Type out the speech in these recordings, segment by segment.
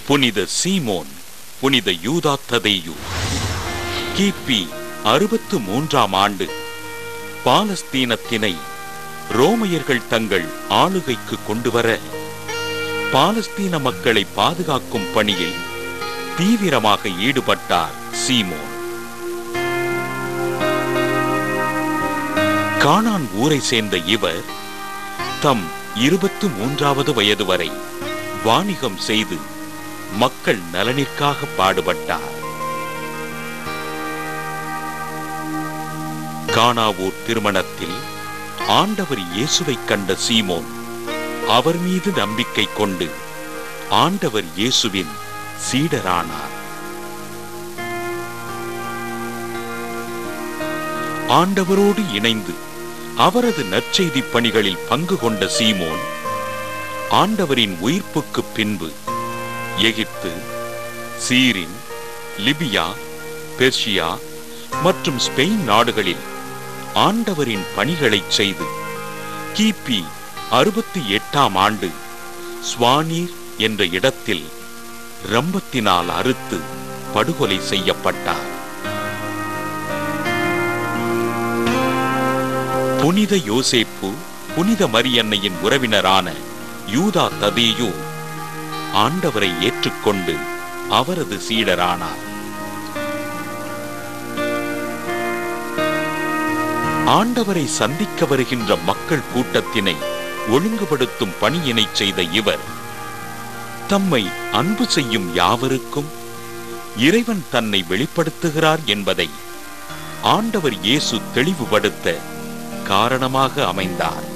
புனித சீமோன் புனித யூதா ததேயு கிபி அறுபத்து மூன்றாம் ஆண்டு பாலஸ்தீனத்தினை ரோமையர்கள் தங்கள் ஆளுகைக்கு கொண்டுவர பாலஸ்தீன மக்களை பாதுகாக்கும் பணியில் தீவிரமாக ஈடுபட்டார் சீமோன் கானான் ஊரை சேர்ந்த இவர் தம் இருபத்து மூன்றாவது வயது வரை வாணிகம் செய்து மக்கள் நலனிற்காக பாடுபட்டார் கானாவூர் திருமணத்தில் ஆண்டவர் இயேசுவைக் கண்ட சீமோன் அவர் மீது நம்பிக்கை கொண்டு ஆண்டவர் இயேசுவின் சீடரானார் ஆண்டவரோடு இணைந்து அவரது நற்செய்தி பணிகளில் பங்கு கொண்ட சீமோன் ஆண்டவரின் உயிர்ப்புக்கு பின்பு எகிப்து சீரின் லிபியா பெர்ஷியா மற்றும் ஸ்பெயின் நாடுகளில் ஆண்டவரின் பணிகளைச் செய்து கிபி அறுபத்தி எட்டாம் ஆண்டு ஸ்வானீர் என்ற இடத்தில் ரம்பத்தினால் அறுத்து படுகொலை செய்யப்பட்டார் புனித யோசேப்பு புனித மரியன்னையின் உறவினரான யூதா ததேயு ஆண்டவரை ஏற்றுக்கொண்டு அவரது சீடரானார் ஆண்டவரை சந்திக்க வருகின்ற மக்கள் கூட்டத்தினை ஒழுங்குபடுத்தும் பணியினைச் செய்த இவர் தம்மை அன்பு செய்யும் யாவருக்கும் இறைவன் தன்னை வெளிப்படுத்துகிறார் என்பதை ஆண்டவர் இயேசு தெளிவுபடுத்த காரணமாக அமைந்தார்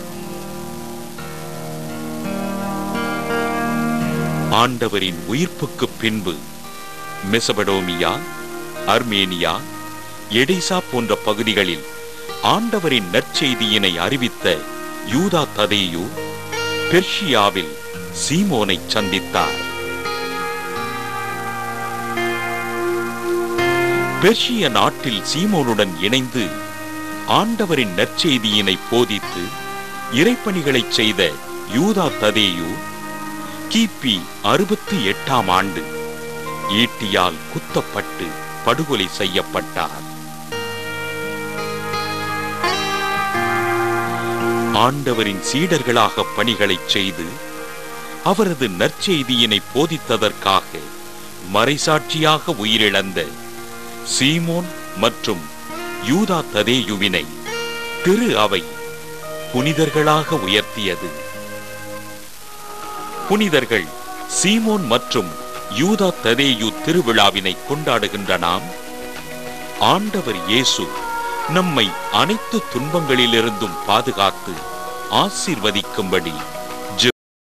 ஆண்டவரின் உயிர்ப்புக்கு பின்பு மெசபடோமியா அர்மேனியா எடிசா போன்ற பகுதிகளில் ஆண்டவரின் நற்செய்தியினை அறிவித்த யூதா ததேயு பெர்ஷியாவில் சீமோனை சந்தித்தார் பெர்ஷிய நாட்டில் சீமோனுடன் இணைந்து ஆண்டவரின் நற்செய்தியினை போதித்து இறைப்பணிகளைச் செய்த யூதா ததேயு கிபி அறுபத்தி எட்டாம் ஆண்டு ஈட்டியால் குத்தப்பட்டு படுகொலை செய்யப்பட்டார் ஆண்டவரின் சீடர்களாக பணிகளைச் செய்து அவரது நற்செய்தியினை போதித்ததற்காக மறைசாட்சியாக உயிரிழந்த சீமோன் மற்றும் யூதா ததேயுவினை திரு அவை புனிதர்களாக உயர்த்தியது புனிதர்கள் சீமோன் மற்றும் யூதா ததேயு திருவிழாவினை கொண்டாடுகின்ற நாம் ஆண்டவர் இயேசு நம்மை அனைத்து துன்பங்களிலிருந்தும் பாதுகாத்து ஆசீர்வதிக்கும்படி